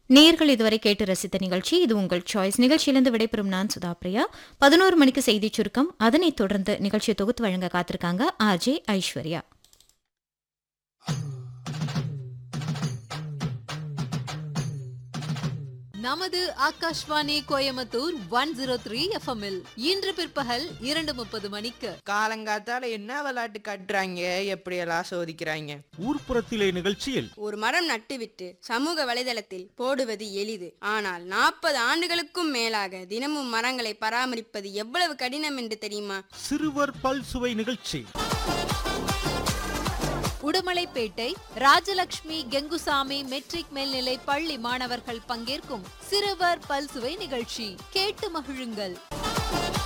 நேர்கள் இதுவரை கேட்டு ரசித்த நிகழ்ச்சி இது உங்கள் சாய்ஸ் நிகழ்ச்சியிலிருந்து விடைபெறும் நான் சுதா பிரியா பதினோரு மணிக்கு செய்திச் சுருக்கம் அதனைத் தொடர்ந்து நிகழ்ச்சியை தொகுத்து வழங்க காத்திருக்காங்க ஆர்ஜே ஐஸ்வர்யா நமது Akashvani Coimbatore one zero three எஃப்எம்இல் இன்று பிற்பகல் இரண்டு முப்பது மணிக்கு காலங்காத்தால என்ன விளையாட்டு காட்டுறாங்க எப்படியெல்லாம் சோதிக்கிறாங்க ஊர்ப்புறத்திலே நிகழ்ச்சியில் ஒரு மரம் நட்டுவிட்டு சமூக வலைதளத்தில் போடுவது எளிது ஆனால் நாற்பது ஆண்டுகளுக்கும் மேலாக தினமும் மரங்களை பராமரிப்பது எவ்வளவு கடினம் என்று தெரியுமா சிறுவர் பல்சுவை நிகழ்ச்சி உடுமலைப்பேட்டை ராஜலட்சுமி கெங்குசாமி மெட்ரிக் மேல்நிலை பள்ளி மாணவர்கள் பங்கேற்கும் சிறுவர் பல்சுவை நிகழ்ச்சி கேட்டு மகிழுங்கள்